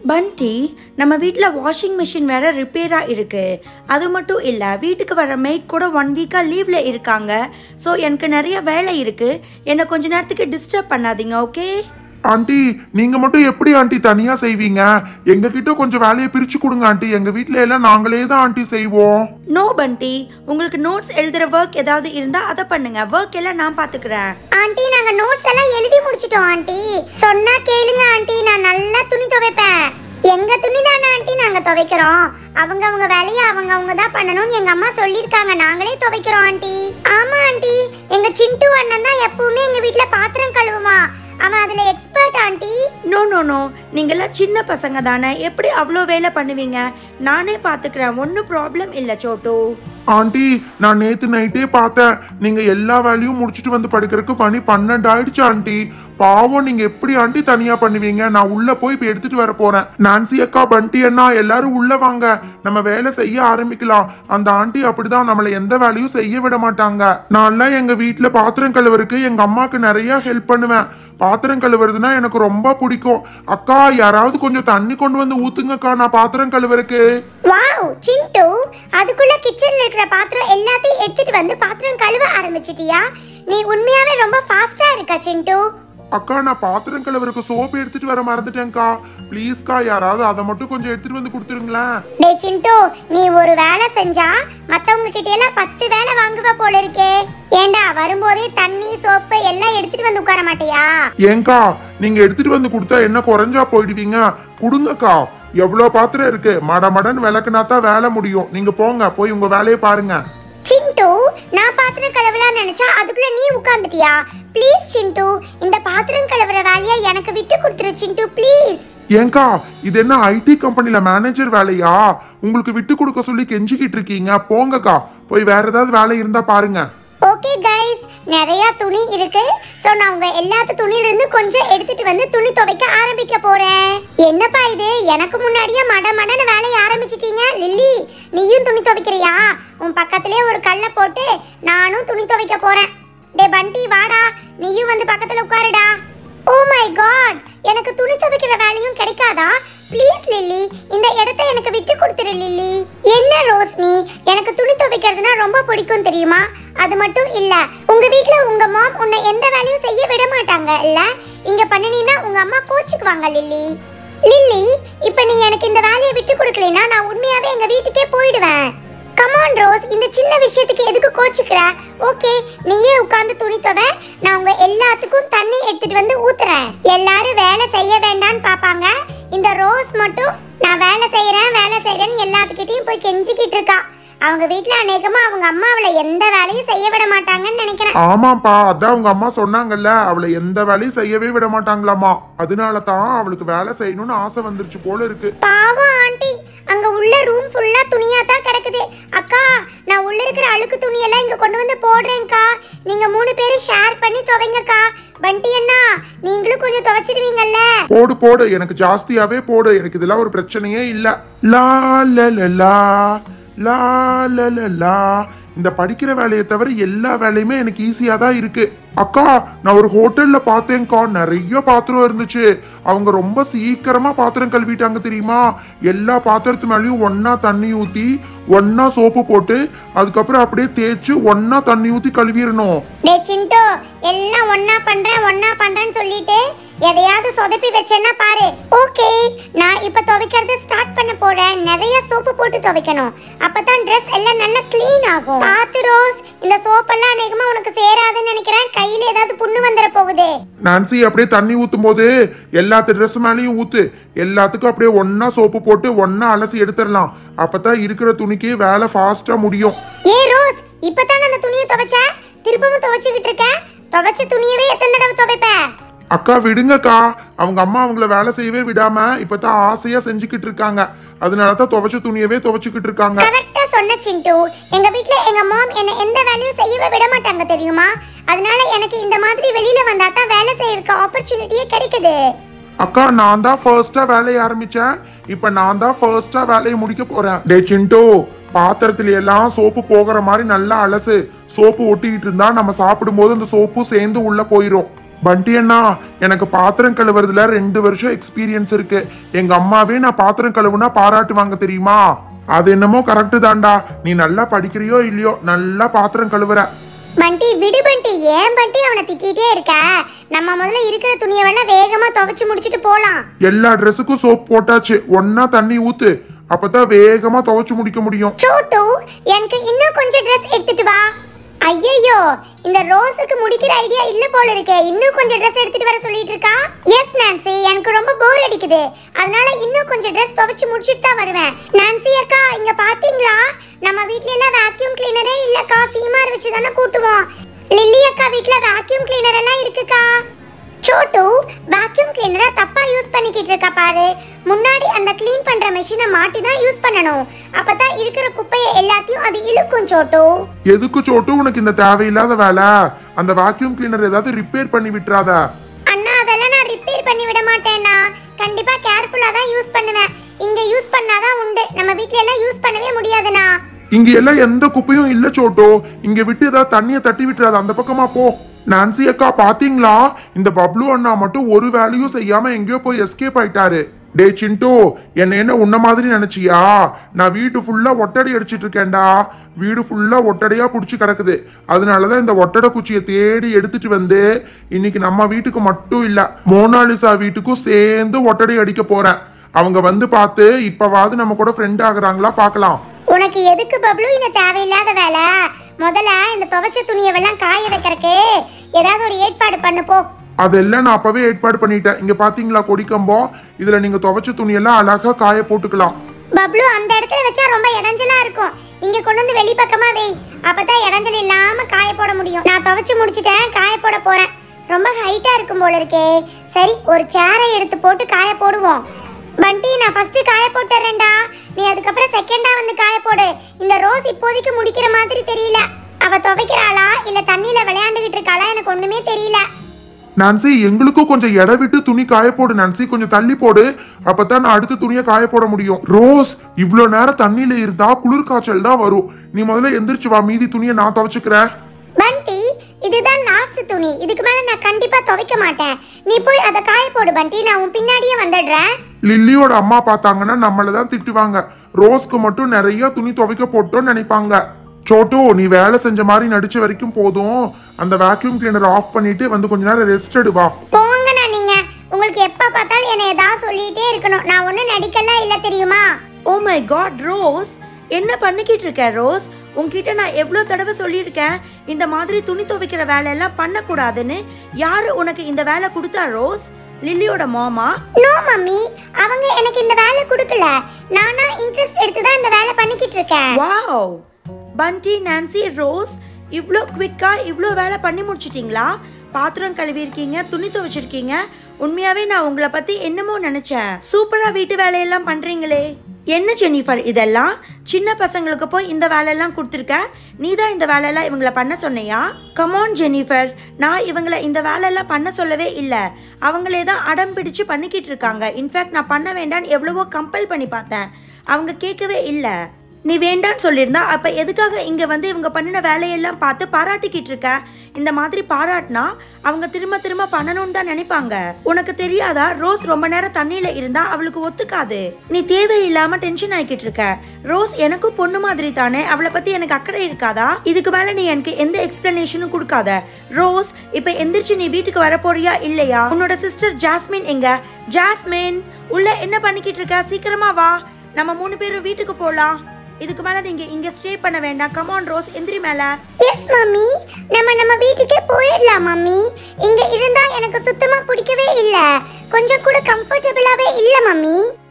பண்டி நம்ம வீட்டில் வாஷிங் மிஷின் வேற ரிப்பேராக இருக்கு அது மட்டும் இல்லை வீட்டுக்கு வர மெய்ட் கூட ஒன் வீக்காக லீவில் இருக்காங்க ஸோ எனக்கு நிறைய வேலை இருக்கு என்னை கொஞ்ச நேரத்துக்கு டிஸ்டர்ப் பண்ணாதீங்க ஓகே ஆண்டி நீங்க மட்டும் எப்படி ஆண்டி தனியா செய்வீங்க எங்க கிட்ட கொஞ்சம் வேலையை பிரிச்சு கொடுங்க ஆண்டி எங்க வீட்ல எல்லாம் நாங்களே தான் ஆண்டி செய்வோம் நோ பண்டி உங்களுக்கு நோட்ஸ் எழுதுகிற ஒர்க் ஏதாவது இருந்தால் அதை பண்ணுங்க ஒர்க் எல்லாம் நான் பார்த்துக்கிறேன் ஆண்டி நாங்க நோட்ஸ் எல்லாம் எழுதி முடிச்சிட்டோம் ஆண்டி சொன்னா கேளுங்க ஆண்டி நான் நல்லா துணி துவைப்பேன் எங்க துணி தானே ஆண்டி நாங்க துவைக்கிறோம் அவங்க அவங்க வேலையை அவங்க அவங்க தான் பண்ணணும்னு எங்க அம்மா சொல்லியிருக்காங்க நாங்களே துவைக்கிறோம் ஆண்டி ஆமா ஆண்டி எங்க சிண்டு அண்ணன் தான் எப்பவுமே எங்க வீட்ல பாத்திரம் கழுவுவான் அவன் அதுல expert aunty no no no நீங்களாம் சின்ன பசங்க தானே எப்படி அவ்வளோ வேலை பண்ணுவீங்க நானே பார்த்துக்கிறேன் ஒன்றும் ப்ராப்ளம் இல்லை சோட்டு ஆண்டி நான் நேத்து நைட்டே பார்த்தேன் நீங்க எல்லா வேலையும் முடிச்சிட்டு வந்து படுக்கிறதுக்கு மணி பன்னெண்டு ஆயிடுச்சு ஆண்டி பாவம் நீங்க எப்படி ஆண்டி தனியா பண்ணுவீங்க நான் உள்ள போய் இப்ப எடுத்துட்டு வர போறேன் நான்சி அக்கா பண்டி அண்ணா எல்லாரும் உள்ள வாங்க நம்ம வேலை செய்ய ஆரம்பிக்கலாம் அந்த ஆண்டி அப்படிதான் நம்மள எந்த வேலையும் செய்ய விட மாட்டாங்க நான்லாம் எங்க வீட்டுல பாத்திரம் கழுவுறதுக்கு எங்க அம்மாக்கு நிறைய ஹெல்ப் பண்ணுவேன் பாத்திரம் கழுவுறதுன்னா எனக்கு ரொம்ப பிடிக்கும் அக்கா யாராவது கொஞ்சம் தண்ணி கொண்டு வந்து ஊத்துங்கக்கா நான் பாத்திரம் கழுவுறதுக்கு வாவ் சிண்டு அதுக்குள்ள கிச்சன்ல இருக்கிற பாத்திரம் எல்லாத்தையும் எடுத்துட்டு வந்து பாத்திரம் கழுவ ஆரம்பிச்சிட்டியா நீ உண்மையாவே ரொம்ப ஃபாஸ்டா இருக்க சிண்டு அக்கா நான் பாத்திரம் கழுவுறதுக்கு சோப்பு எடுத்துட்டு வர மறந்துட்டேன்க்கா ப்ளீஸ்க்கா யாராவது அதை மட்டும் கொஞ்சம் எடுத்துட்டு வந்து கொடுத்துருங்களேன் டேய் சிண்டு நீ ஒரு வேலை செஞ்சா மத்தவங்க கிட்ட எல்லாம் பத்து வேலை வாங்குவ போல இருக்கே ஏண்டா வரும்போதே தண்ணி சோப்பு எல்லாம் எடுத்துட்டு வந்து உட்கார மாட்டியா ஏங்கா நீங்க எடுத்துட்டு வந்து கொடுத்தா என்ன குறைஞ்சா போயிடுவீங்க கொடுங்கக்கா எவ்வளவு பாத்திரம் இருக்கு மட மடன் விளக்குனா தான் வேலை முடியும் நீங்க போங்க போய் உங்க வேலையை பாருங்க சிண்டு நான் பாத்திரம் கழுவலாம் நினைச்சா அதுக்குள்ள நீ உட்கார்ந்துட்டியா ப்ளீஸ் சிண்டு இந்த பாத்திரம் கழுவுற வேலையை எனக்கு விட்டு கொடுத்துரு சிண்டு ப்ளீஸ் ஏங்கா இது என்ன ஐடி கம்பெனில மேனேஜர் வேலையா உங்களுக்கு விட்டு கொடுக்க சொல்லி கெஞ்சிக்கிட்டு இருக்கீங்க போங்கக்கா போய் வேற ஏதாவது வேலை இருந்தா பாருங்க ஓகே கைஸ் நிறைய துணி இருக்கு சோ நான் உங்க எல்லாத்து துணியில இருந்து கொஞ்சம் எடுத்துட்டு வந்து துணி துவைக்க ஆரம்பிக்க போறேன் என்னப்பா இது எனக்கு முன்னாடியே மட மடன்னு வேலைய ஆரம்பிச்சிட்டீங்க லில்லி நீயும் துணி துவைக்கிறியா உன் பக்கத்திலே ஒரு கல்லை போட்டு நானும் துணி துவைக்க போறேன் டே பண்டி வாடா நீயும் வந்து பக்கத்துல உட்காருடா ஓ மை காட் எனக்கு துணி துவைக்கிற வேலையும் கிடைக்காதா ப்ளீஸ் லில்லி இந்த இடத்த எனக்கு விட்டு கொடுத்துரு லில்லி என்ன ரோஸ்னி எனக்கு துணி துவைக்கிறதுனா ரொம்ப பிடிக்கும் தெரியுமா அது மட்டும் இல்ல உங்க வீட்ல உங்க மாம் உன்னை எந்த வேலையும் செய்ய விட மாட்டாங்க இல்ல இங்க பண்ணினா உங்க அம்மா கோச்சுக்குவாங்க லில்லி லில்லி இப்போ நீ எனக்கு இந்த வேலையை விட்டு கொடுக்கலைன்னா நான் உண்மையாவே எங்க வீட்டுக்கே போயிடுவேன் கமான் ரோஸ் இந்த சின்ன விஷயத்துக்கு எதுக்கு கோச்சுக்கிற ஓகே நீயே உட்கார்ந்து துணி துவை நான் உங்க எல்லாத்துக்கும் தண்ணி எடுத்துட்டு வந்து ஊத்துறேன் எல்லாரும் வேலை செய்ய வேண்டாம்னு பாப்பாங்க இந்த ரோஸ் மட்டும் நான் வேலை செய்யறேன் வேலை செய்யறேன்னு எல்லாத்துக்கிட்டையும் போய் கெஞ்சிக்கிட்டு இருக்கா அவங்க வீட்ல அநேகமா அவங்க அம்மா அவளை எந்த வேலையும் செய்ய விட மாட்டாங்கன்னு நினைக்கிறேன் ஆமாப்பா அதான் உங்க அம்மா சொன்னாங்கல்ல அவளை எந்த வேலையும் செய்யவே விட மாட்டாங்களாமா அதனால தான் அவளுக்கு வேலை செய்யணும்னு ஆசை வந்துருச்சு போல இருக்கு பாவம் ஆண்டி அங்க உள்ள ரூம் ஃபுல்லா துணியா தான் கிடக்குது அக்கா நான் உள்ள இருக்கிற அழுக்கு துணியெல்லாம் இங்க கொண்டு வந்து போடுறேன்க்கா நீங்க மூணு பேரும் ஷேர் பண்ணி துவைங்கக்கா பண்டி அண்ணா நீங்களும் கொஞ்சம் துவைச்சிடுவீங்கல்ல போடு போடு எனக்கு ஜாஸ்தியாவே போடு எனக்கு இதெல்லாம் ஒரு பிரச்சனையே இல்ல லா ல ல லா லா ல ல லா இந்த படிக்கிற வேலையை தவிர எல்லா வேலையுமே எனக்கு ஈஸியா தான் இருக்கு அக்கா நான் ஒரு ஹோட்டல்ல பார்த்தேன்க்கா நிறைய பாத்திரம் இருந்துச்சு அவங்க ரொம்ப சீக்கிரமா பாத்திரம் கழுவிட்டாங்க தெரியுமா எல்லா பாத்திரத்து மேலயும் ஒண்ணா தண்ணி ஊத்தி ஒண்ணா சோப்பு போட்டு அதுக்கப்புறம் அப்படியே தேய்ச்சு ஒண்ணா தண்ணி ஊத்தி கழுவிடணும் டே சிண்டோ எல்லாம் ஒண்ணா பண்றேன் ஒண்ணா பண்றேன்னு சொல்லிட்டு எதையாவது சொதப்பி வச்சேன்னா பாரு ஓகே நான் இப்ப துவைக்கிறது ஸ்டார்ட் பண்ண போறேன் நிறைய சோப்பு போட்டு துவைக்கணும் அப்பதான் Dress எல்லாம் நல்லா க்ளீன் ஆகும் பாத்து ரோஸ் இந்த சோப்பெல்லாம் அநேகமா உனக்கு சேராதுன்னு நினைக்கிறேன் கையில ஏதாவது புண்ணு வந்துட போகுது நான்சி அப்படியே தண்ணி ஊத்தும் போது எல்லாத்து ட்ரெஸ் மேலேயும் ஊத்து எல்லாத்துக்கும் அப்படியே ஒண்ணா சோப்பு போட்டு ஒண்ணா அலசி எடுத்துடலாம் அப்பதான் இருக்கிற துணிக்கு வேலை ஃபாஸ்டா முடியும் ஏ ரோஸ் இப்பதான் அந்த துணியை துவைச்ச திரும்பவும் துவைச்சுக்கிட்டு இருக்க துவைச்ச துணியவே எத்தனை தடவை துவைப்ப அக்கா விடுங்கக்கா அவங்க அம்மா அவங்கள வேலை செய்யவே விடாம இப்பதான் ஆசையா செஞ்சுக்கிட்டு இருக்காங்க அதனால தான் துவைச்ச துணியவே துவைச்சுக்கிட்டு இருக்காங்க கரெக்டா சொன்ன சிண்டு எங்க வீட்ல எங்க மாம் என்ன எந்த வேலையும் செய்யவே விட மாட்டாங்க தெரியுமா அதனால எனக்கு இந்த மாதிரி வெளியில வந்தா தான் வேலை செய்யறதுக்கு ஆப்பர்ச்சுனிட்டியே கிடைக்குது அக்கா நான் தான் ஃபர்ஸ்டா வேலையை ஆரம்பிச்சேன் இப்ப நான் தான் ஃபர்ஸ்டா வேலையை முடிக்க போறேன் டே சிண்டோ பாத்திரத்துல எல்லாம் சோப்பு போகிற மாதிரி நல்லா அலசு சோப்பு ஒட்டிக்கிட்டு இருந்தா நம்ம சாப்பிடும்போது அந்த சோப்பு சேர்ந்து உள்ள போயிரும் பண்டி அண்ணா எனக்கு பாத்திரம் கழுவுறதுல ரெண்டு வருஷம் எக்ஸ்பீரியன்ஸ் இருக்கு எங்க அம்மாவே நான் பாத்திரம் கழுவுனா பாராட்டுவாங்க தெரியுமா அது என்னமோ கரெக்டு தான்டா நீ நல்லா படிக்கிறியோ இல்லையோ நல்லா பாத்திரம் கழுவுற பண்டி விடு பண்டி ஏன் பண்டி அவனை திட்டிகிட்டே இருக்க நம்ம முதல்ல இருக்கிற துணியை வேணா வேகமா துவைச்சு முடிச்சிட்டு போலாம் எல்லா ட்ரெஸ்ஸுக்கும் சோப் போட்டாச்சு ஒன்னா தண்ணி ஊத்து அப்பதான் வேகமா துவைச்சு முடிக்க முடியும் சோட்டு எனக்கு இன்னும் கொஞ்சம் ட்ரெஸ் எடுத்துட்டு வா ஐயையோ இந்த ரோஸுக்கு முடிக்கிற ஐடியா இல்ல போல இருக்கே இன்னும் கொஞ்சம் ட்ரெஸ் எடுத்துட்டு வர சொல்லிட்டு இருக்கா எஸ் நான்சி எனக்கு ரொம்ப போர் அடிக்குது அதனால இன்னும் கொஞ்சம் ட்ரெஸ் துவைச்சு முடிச்சிட்டு தான் வருவேன் நான்சி அக்கா இங்க பாத்தீங்களா நம்ம வீட்ல எல்லாம் வேக்யூம் கிளீனரே இல்லக்கா சீமார் வச்சு தானே கூட்டுவோம் லில்லி அக்கா வீட்ல வேக்யூம் கிளீனர் எல்லாம் இருக்குக்கா சோட்டு வேக்யூம் கிளீனரை தப்பா யூஸ் பண்ணிக்கிட்டு இருக்கா பாரு முன்னாடி அந்த க்ளீன் பண்ற மெஷினை மாட்டி தான் யூஸ் பண்ணணும் அப்பதான் இருக்கிற குப்பையை எல்லாத்தையும் அது இழுக்கும் சோட்டு எதுக்கு சோட்டு உனக்கு இந்த தேவையில்லாத வேலை அந்த வாக்யூம் கிளீனர் ஏதாவது ரிப்பேர் பண்ணி விட்டுறாத அண்ணா அதெல்லாம் நான் ரிப்பேர் பண்ணி விட மாட்டேன்னா கண்டிப்பா கேர்ஃபுல்லா தான் யூஸ் பண்ணுவேன் இங்க யூஸ் பண்ணாதான் உண்டு நம்ம வீட்ல எல்லாம் யூஸ் பண்ணவே முடியாதுண்ணா இங்க எல்லாம் எந்த குப்பையும் இல்ல சோட்டோ இங்க விட்டு ஏதாவது தண்ணிய தட்டி விட்டுறாத அந்த பக்கமா போ நான்சி அக்கா பாத்தீங்களா இந்த பப்ளு அண்ணா மட்டும் ஒரு வேலையும் செய்யாம எங்கேயோ போய் எஸ்கேப் ஆயிட்டாரு டே சிண்டு என்ன என்ன உன்ன மாதிரி நினைச்சியா நான் வீட்டு ஃபுல்லா ஒட்டடை அடிச்சிட்டு இருக்கேன்டா வீடு ஃபுல்லா ஒட்டடையா புடிச்சு கிடக்குது அதனாலதான் இந்த ஒட்டடை குச்சியை தேடி எடுத்துட்டு வந்து இன்னைக்கு நம்ம வீட்டுக்கு மட்டும் இல்ல மோனாலிசா வீட்டுக்கும் சேர்ந்து ஒட்டடை அடிக்க போறேன் அவங்க வந்து பார்த்து இப்பவாவது நம்ம கூட ஃப்ரெண்ட் ஆகுறாங்களா பார்க்கலாம் உனக்கு எதுக்கு பப்ளு இந்த தேவையில்லாத வேலை முதல்ல இந்த துவைச்ச துணியவெல்லாம் காய வைக்கிறக்கு ஏதாவது ஒரு ஏற்பாடு பண்ணு போ அதெல்லாம் நான் அப்பவே ஏற்பாடு பண்ணிட்டேன் இங்க பாத்தீங்களா கொடிக்கம்பம் இதுல நீங்க துவைச்ச துணியெல்லாம் அழகா காய போட்டுக்கலாம் பப்ளு அந்த இடத்துல வச்சா ரொம்ப இடைஞ்சலா இருக்கும் இங்க கொண்டு வந்து வெளி பக்கமா வை அப்பதான் இடைஞ்சல் இல்லாம காய போட முடியும் நான் துவைச்சு முடிச்சிட்டேன் காய போட போறேன் ரொம்ப ஹைட்டா இருக்கும் போல இருக்கே சரி ஒரு சேரை எடுத்து போட்டு காய போடுவோம் பண்டி நான் ஃபர்ஸ்ட் காய போட்டுறேன்டா நீ அதுக்கப்புறம் செகண்டா வந்து காய போடு இந்த ரோஸ் இப்போதைக்கு முடிக்கிற மாதிரி தெரியல அவ துவைக்கிறாளா இல்ல தண்ணியில விளையாண்டுகிட்டு இருக்காளா எனக்கு ஒண்ணுமே தெரியல நான்சி எங்களுக்கும் கொஞ்சம் எடை விட்டு துணி காய போடு நான்சி கொஞ்சம் தள்ளி போடு அப்பதான் நான் அடுத்த துணியை காய போட முடியும் ரோஸ் இவ்ளோ நேரம் தண்ணியில இருந்தா குளிர் காய்ச்சல் தான் வரும் நீ முதல்ல எந்திரிச்சு வா மீதி துணியை நான் துவைச்சுக்கிறேன் பண்டி இதுதான் லாஸ்ட் துணி இதுக்கு மேல நான் கண்டிப்பா துவைக்க மாட்டேன் நீ போய் அதை காய போடு பண்டி நான் உன் பின்னாடியே வந்துடுறேன் லில்லியோட அம்மா பார்த்தாங்கன்னா நம்மள தான் திட்டுவாங்க ரோஸ்க்கு மட்டும் நிறைய துணி துவைக்க போட்டோம்னு நினைப்பாங்க சோட்டு நீ வேலை செஞ்ச மாதிரி நடிச்ச வரைக்கும் போதும் அந்த வேக்யூம் கிளீனர் ஆஃப் பண்ணிட்டு வந்து கொஞ்ச நேரம் ரெஸ்ட் எடுவா போங்கண்ணா நீங்க உங்களுக்கு எப்ப பார்த்தாலும் என்னை ஏதாவது சொல்லிட்டே இருக்கணும் நான் ஒன்றும் நடிக்கலாம் இல்லை தெரியுமா ஓ மை காட் ரோஸ் என்ன பண்ணிக்கிட்டு இருக்க ரோஸ் உன்கிட்ட நான் எவ்வளோ தடவை சொல்லியிருக்கேன் இந்த மாதிரி துணி துவைக்கிற வேலையெல்லாம் பண்ணக்கூடாதுன்னு யாரு உனக்கு இந்த வேலை கொடுத்தா ரோஸ் லில்லியோட மாமா நோ மம்மி அவங்க எனக்கு இந்த வேலை கொடுக்கல நானா இன்ட்ரெஸ்ட் எடுத்து தான் இந்த வேலை பண்ணிக்கிட்டு இருக்கேன் வாவ் பண்டி நான்சி ரோஸ் இவ்வளோ குவிக்கா இவ்வளோ வேலை பண்ணி முடிச்சிட்டிங்களா பாத்திரம் கழுவிருக்கீங்க துணி துவைச்சிருக்கீங்க உண்மையாவே நான் உங்களை பத்தி என்னமோ நினைச்சேன் சூப்பரா வீட்டு வேலையெல்லாம் பண்றீங்களே என்ன ஜெனிஃபர் இதெல்லாம் சின்ன பசங்களுக்கு போய் இந்த வேலையெல்லாம் கொடுத்துருக்க நீ தான் இந்த வேலையெல்லாம் இவங்கள பண்ண சொன்னையா கமான் ஜெனிஃபர் நான் இவங்களை இந்த வேலையெல்லாம் பண்ண சொல்லவே இல்லை அவங்களே தான் அடம் பிடிச்சு பண்ணிக்கிட்டு இருக்காங்க இன்ஃபேக்ட் நான் பண்ண வேண்டாம்னு எவ்வளவோ கம்பல் பண்ணி பார்த்தேன் அவங்க கேட்கவே இல்லை நீ வேண்டான்னு சொல்லியிருந்தா அப்ப எதுக்காக இங்க வந்து இவங்க பண்ணின வேலையெல்லாம் பார்த்து பாராட்டிக்கிட்டு இருக்க இந்த மாதிரி பாராட்டினா அவங்க திரும்ப திரும்ப பண்ணணும்னு தான் நினைப்பாங்க உனக்கு தெரியாதா ரோஸ் ரொம்ப நேரம் தண்ணியில இருந்தா அவளுக்கு ஒத்துக்காது நீ தேவையில்லாம டென்ஷன் ஆகிக்கிட்டு இருக்க ரோஸ் எனக்கும் பொண்ணு மாதிரி தானே அவளை பத்தி எனக்கு அக்கறை இருக்காதா இதுக்கு மேல நீ எனக்கு எந்த எக்ஸ்பிளனேஷனும் கொடுக்காத ரோஸ் இப்ப எந்திரிச்சு நீ வீட்டுக்கு வர போறியா இல்லையா உன்னோட சிஸ்டர் ஜாஸ்மின் எங்க ஜாஸ்மின் உள்ள என்ன பண்ணிக்கிட்டு இருக்க சீக்கிரமா வா நம்ம மூணு பேரும் வீட்டுக்கு போலாம் இதுக்கு மேல நீங்க இங்க ஸ்டே பண்ண வேண்டாம் கமான் ரோஸ் எந்திரி மேல எஸ் மம்மி நம்ம நம்ம வீட்டுக்கே போயிடலாம் மம்மி இங்க இருந்தா எனக்கு சுத்தமா பிடிக்கவே இல்ல கொஞ்சம் கூட கம்ஃபர்டபுளாவே இல்ல மம்மி